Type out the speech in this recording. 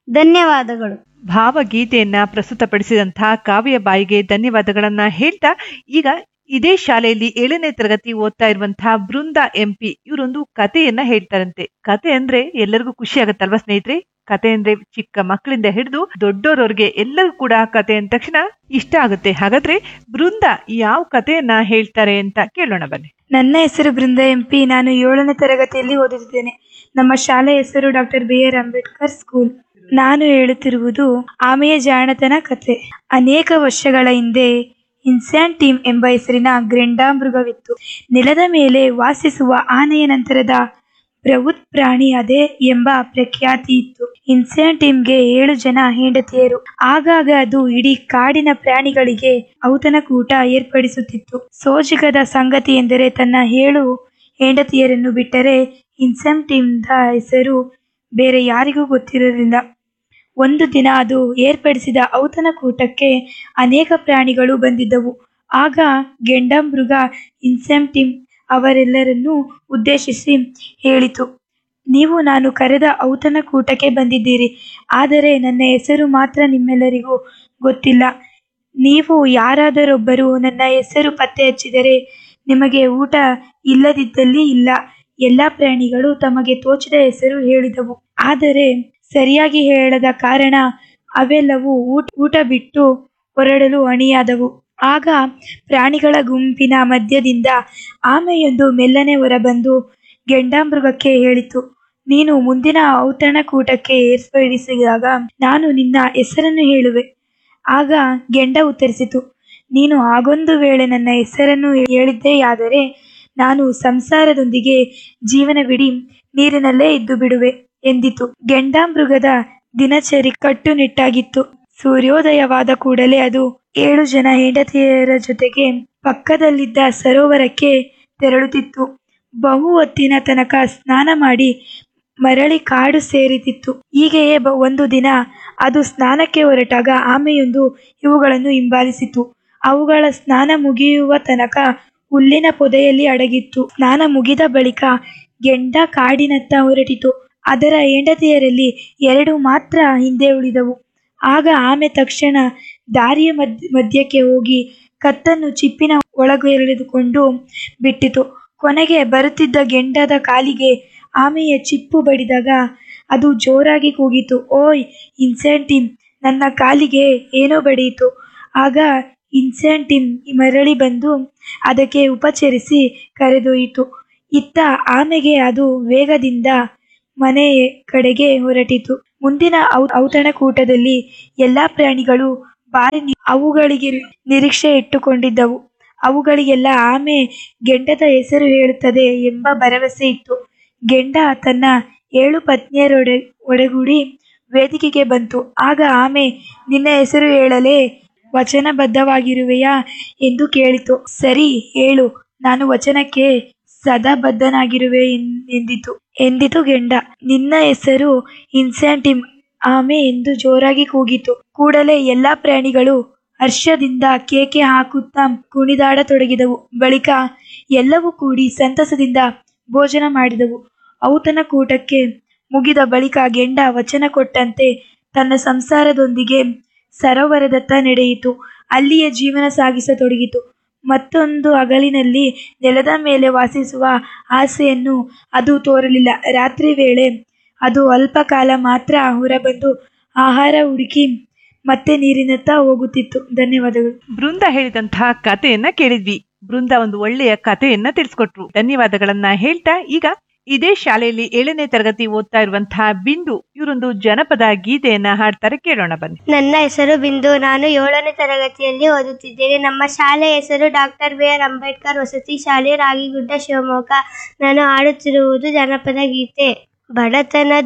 ಧನ್ಯವಾದಗಳು ಭಾವಗೀತೆಯನ್ನ ಪ್ರಸ್ತುತಪಡಿಸಿದಂತಹ ಕಾವ್ಯ ಬಾಯಿಗೆ ಧನ್ಯವಾದಗಳನ್ನ ಹೇಳ್ತಾ ಈಗ ಇದೇ ಶಾಲೆಯಲ್ಲಿ ಏಳನೇ ತರಗತಿ ಓದ್ತಾ ಇರುವಂತಹ ಬೃಂದ ಎಂಪಿ ಇವರೊಂದು ಕಥೆಯನ್ನ ಹೇಳ್ತಾರಂತೆ ಕತೆ ಅಂದ್ರೆ ಎಲ್ಲರಿಗೂ ಖುಷಿ ಆಗತ್ತಲ್ವಾ ಸ್ನೇಹಿತರೆ ಕತೆ ಅಂದ್ರೆ ಚಿಕ್ಕ ಮಕ್ಕಳಿಂದ ಹಿಡಿದು ದೊಡ್ಡೋರವ್ರಿಗೆ ಎಲ್ಲರಿಗೂ ಕೂಡ ಕತೆ ಅಂದ ತಕ್ಷಣ ಇಷ್ಟ ಆಗುತ್ತೆ ಹಾಗಾದ್ರೆ ಬೃಂದ ಯಾವ ಕಥೆಯನ್ನ ಹೇಳ್ತಾರೆ ಅಂತ ಕೇಳೋಣ ಬನ್ನಿ ನನ್ನ ಹೆಸರು ಬೃಂದ ಎಂಪಿ ನಾನು ಏಳನೇ ತರಗತಿಯಲ್ಲಿ ಓದುತ್ತಿದ್ದೇನೆ ನಮ್ಮ ಶಾಲೆ ಹೆಸರು doctor B R Ambedkar school ನಾನು ಹೇಳುತ್ತಿರುವುದು ಆಮೆಯ ಜಾಣತನ ಕತೆ ಅನೇಕ ವರ್ಷಗಳ ಹಿಂದೆ ಇನ್ಸ್ಯಾನ್ ಟೀಮ್ ಎಂಬ ಹೆಸರಿನ ಗ್ರೆಂಡಾಮೃಗವಿತ್ತು ನೆಲದ ಮೇಲೆ ವಾಸಿಸುವ ಆನೆಯ ನಂತರದ ಬೃಹತ್ ಪ್ರಾಣಿ ಅದೇ ಎಂಬ ಪ್ರಖ್ಯಾತಿ ಇತ್ತು ಇನ್ಸ್ಯಾನ್ ಟೀಮ್ಗೆ ಏಳು ಜನ ಹೆಂಡತಿಯರು ಆಗಾಗ ಅದು ಇಡೀ ಕಾಡಿನ ಪ್ರಾಣಿಗಳಿಗೆ ಔತಣಕೂಟ ಏರ್ಪಡಿಸುತ್ತಿತ್ತು ಸೋಜಿಗದ ಸಂಗತಿ ಎಂದರೆ ತನ್ನ ಏಳು ಹೆಂಡತಿಯರನ್ನು ಬಿಟ್ಟರೆ ಇನ್ಸ್ಯಾನ್ ಟೀಮ್ದ ಹೆಸರು ಬೇರೆ ಯಾರಿಗೂ ಗೊತ್ತಿರಲಿಲ್ಲ ಒಂದು ದಿನ ಅದು ಏರ್ಪಡಿಸಿದ ಔತಣಕೂಟಕ್ಕೆ ಅನೇಕ ಪ್ರಾಣಿಗಳು ಬಂದಿದ್ದವು ಆಗ ಗೆಂಡಮೃಗ ಇನ್ಸ್ಯಾಮ್ ಟೀಮ್ ಅವರೆಲ್ಲರನ್ನೂ ಉದ್ದೇಶಿಸಿ ಹೇಳಿತು ನೀವು ನಾನು ಕರೆದ ಔತಣಕೂಟಕ್ಕೆ ಬಂದಿದ್ದೀರಿ ಆದರೆ ನನ್ನ ಹೆಸರು ಮಾತ್ರ ನಿಮ್ಮೆಲ್ಲರಿಗೂ ಗೊತ್ತಿಲ್ಲ ನೀವು ಯಾರಾದರೊಬ್ಬರು ನನ್ನ ಹೆಸರು ಪತ್ತೆ ಹಚ್ಚಿದರೆ ನಿಮಗೆ ಊಟ ಇಲ್ಲದಿದ್ದಲ್ಲಿ ಇಲ್ಲ ಎಲ್ಲ ಪ್ರಾಣಿಗಳು ತಮಗೆ ತೋಚಿದ ಹೆಸರು ಹೇಳಿದವು ಆದರೆ ಸರಿಯಾಗಿ ಹೇಳದ ಕಾರಣ ಅವೆಲ್ಲವೂ ಊಟ ಊಟ ಬಿಟ್ಟು ಹೊರಡಲು ಅಣಿಯಾದವು ಆಗ ಪ್ರಾಣಿಗಳ ಗುಂಪಿನ ಮಧ್ಯದಿಂದ ಆಮೆಯೊಂದು ಮೆಲ್ಲನೆ ಹೊರಬಂದು ಗೆಂಡಾಮೃಗಕ್ಕೆ ಹೇಳಿತು ನೀನು ಮುಂದಿನ ಔತಣಕೂಟಕ್ಕೆ ಏರ್ಪಡಿಸಿದಾಗ ನಾನು ನಿನ್ನ ಹೆಸರನ್ನು ಹೇಳುವೆ ಆಗ ಗೆಂಡ ಉತ್ತರಿಸಿತು ನೀನು ಆಗೊಂದು ವೇಳೆ ನನ್ನ ಹೆಸರನ್ನು ಹೇಳಿದ್ದೆಯಾದರೆ ನಾನು ಸಂಸಾರದೊಂದಿಗೆ ಜೀವನವಿಡೀ ನೀರಿನಲ್ಲೇ ಇದ್ದು ಬಿಡುವೆ ಎಂದಿತು ಗೆಂಡಾಮೃಗದ ದಿನಚರಿ ಕಟ್ಟುನಿಟ್ಟಾಗಿತ್ತು ಸೂರ್ಯೋದಯವಾದ ಕೂಡಲೇ ಅದು ಏಳು ಜನ ಹೆಂಡತಿಯರ ಜೊತೆಗೆ ಪಕ್ಕದಲ್ಲಿದ್ದ ಸರೋವರಕ್ಕೆ ತೆರಳುತ್ತಿತ್ತು ಬಹು ಹೊತ್ತಿನ ತನಕ ಸ್ನಾನ ಮಾಡಿ ಮರಳಿ ಕಾಡು ಸೇರಿತಿತ್ತು ಹೀಗೆಯೇ ಬ- ಒಂದು ದಿನ ಅದು ಸ್ನಾನಕ್ಕೆ ಹೊರಟಾಗ ಆಮೆಯೊಂದು ಇವುಗಳನ್ನು ಹಿಂಬಾಲಿಸಿತು ಅವುಗಳ ಸ್ನಾನ ಮುಗಿಯುವ ತನಕ ಹುಲ್ಲಿನ ಪೊದೆಯಲ್ಲಿ ಅಡಗಿತ್ತು ಸ್ನಾನ ಮುಗಿದ ಬಳಿಕ ಗೆಂಡ ಕಾಡಿನತ್ತ ಹೊರಟಿತು ಅದರ ಹೆಂಡತಿಯರಲ್ಲಿ ಎರಡು ಮಾತ್ರ ಹಿಂದೆ ಉಳಿದವು ಆಗ ಆಮೆ ತಕ್ಷಣ ದಾರಿಯ ಮಧ್ಯ ಮಧ್ಯಕ್ಕೆ ಹೋಗಿ ಕತ್ತನ್ನು ಚಿಪ್ಪಿನ ಒಳಗೆಳೆದುಕೊಂಡು ಬಿಟ್ಟಿತು ಕೊನೆಗೆ ಬರುತ್ತಿದ್ದ ಗೆಂಡದ ಕಾಲಿಗೆ ಆಮೆಯ ಚಿಪ್ಪು ಬಡಿದಾಗ ಅದು ಜೋರಾಗಿ ಕೂಗಿತು ಓಯ್ ಇನ್ಸೆಂಟಿಮ್ ನನ್ನ ಕಾಲಿಗೆ ಏನೋ ಬಡಿಯಿತು ಆಗ ಇನ್ಸೆಂಟಿಮ್ ಮರಳಿ ಬಂದು ಅದಕ್ಕೆ ಉಪಚರಿಸಿ ಕರೆದೊಯ್ಯಿತು ಇತ್ತ ಆಮೆಗೆ ಅದು ವೇಗದಿಂದ ಮನೆ ಕಡೆಗೆ ಹೊರಟಿತು ಮುಂದಿನ ಔ- ಔತಣಕೂಟದಲ್ಲಿ ಎಲ್ಲಾ ಪ್ರಾಣಿಗಳು ಭಾರಿ ನಿ- ಅವುಗಳಿಗೆ ನಿರೀಕ್ಷೆ ಇಟ್ಟುಕೊಂಡಿದ್ದವು ಅವುಗಳಿಗೆಲ್ಲ ಆಮೆ ಗೆಂಡದ ಹೆಸರು ಹೇಳುತ್ತದೆ ಎಂಬ ಭರವಸೆ ಇತ್ತು ಗೆಂಡ ತನ್ನ ಏಳು ಪತ್ನಿಯರೊಡೆ ಒಡಗೂಡಿ ವೇದಿಕೆಗೆ ಬಂತು ಆಗ ಆಮೆ ನಿನ್ನ ಹೆಸರು ಹೇಳಲೇ ವಚನಬದ್ಧವಾಗಿರುವೆಯಾ ಎಂದು ಕೇಳಿತು ಸರಿ ಹೇಳು ನಾನು ವಚನಕ್ಕೆ ಸದಾ ಬದ್ಧನಾಗಿರುವೆ ಎನ್- ಎಂದಿತು ಎಂದಿತು ಗೆಂಡ ನಿನ್ನ ಹೆಸರು ಇನ್ಸ್ಯಾಂಟಿಮ್ ಆಮೆ ಎಂದು ಜೋರಾಗಿ ಕೂಗಿತು ಕೂಡಲೇ ಎಲ್ಲಾ ಪ್ರಾಣಿಗಳು ಹರ್ಷದಿಂದ ಕೇಕೆ ಹಾಕುತ್ತಾ ಕುಣಿದಾಡತೊಡಗಿದವು ಬಳಿಕ ಎಲ್ಲವೂ ಕೂಡಿ ಸಂತಸದಿಂದ ಭೋಜನ ಮಾಡಿದವು ಔತಣಕೂಟಕ್ಕೆ ಮುಗಿದ ಬಳಿಕ ಗೆಂಡ ವಚನ ಕೊಟ್ಟಂತೆ ತನ್ನ ಸಂಸಾರದೊಂದಿಗೆ ಸರೋವರದತ್ತ ನಡೆಯಿತು ಅಲ್ಲಿಯೇ ಜೀವನ ಸಾಗಿಸತೊಡಗಿತು ಮತ್ತೊಂದು ಹಗಲಿನಲ್ಲಿ ನೆಲದ ಮೇಲೆ ವಾಸಿಸುವ ಆಸೆಯನ್ನು ಅದು ತೋರಲಿಲ್ಲ ರಾತ್ರಿ ವೇಳೆ ಅದು ಅಲ್ಪ ಕಾಲ ಮಾತ್ರ ಹೊರಬಂದು ಆಹಾರ ಹುಡುಕಿ ಮತ್ತೆ ನೀರಿನತ್ತ ಹೋಗುತ್ತಿತ್ತು ಧನ್ಯವಾದಗಳು ಬೃಂದ ಹೇಳಿದಂತಹ ಕಥೆಯನ್ನ ಕೇಳಿದ್ವಿ ಬೃಂದ ಒಂದು ಒಳ್ಳೆಯ ಕಥೆಯನ್ನ ತಿಳಿಸ್ಕೊಟ್ರು ಧನ್ಯವಾದಗಳನ್ನ ಹೇಳ್ತಾ ಈಗ ಇದೇ ಶಾಲೆಯಲ್ಲಿ ಏಳನೇ ತರಗತಿ ಓದ್ತಾ ಇರುವಂತಹ ಬಿಂದು ಇವರೊಂದು ಜನಪದ ಗೀತೆಯನ್ನ ಹಾಡ್ತಾರೆ ಕೇಳೋಣ ಬನ್ನಿ ನನ್ನ ಹೆಸರು ಬಿಂದು ನಾನು ಏಳನೇ ತರಗತಿಯಲ್ಲಿ ಓದುತ್ತಿದ್ದೇನೆ ನಮ್ಮ ಶಾಲೆಯ ಹೆಸರು ಡಾಕ್ಟರ್ ಬಿ ಆರ್ ಅಂಬೇಡ್ಕರ್ ವಸತಿ ಶಾಲೆ ರಾಗಿಗುಡ್ಡ ಶಿವಮೊಗ್ಗ ನಾನು ಆಡುತ್ತಿರುವುದು ಜನಪದ ಗೀತೆ ಬಡತನದ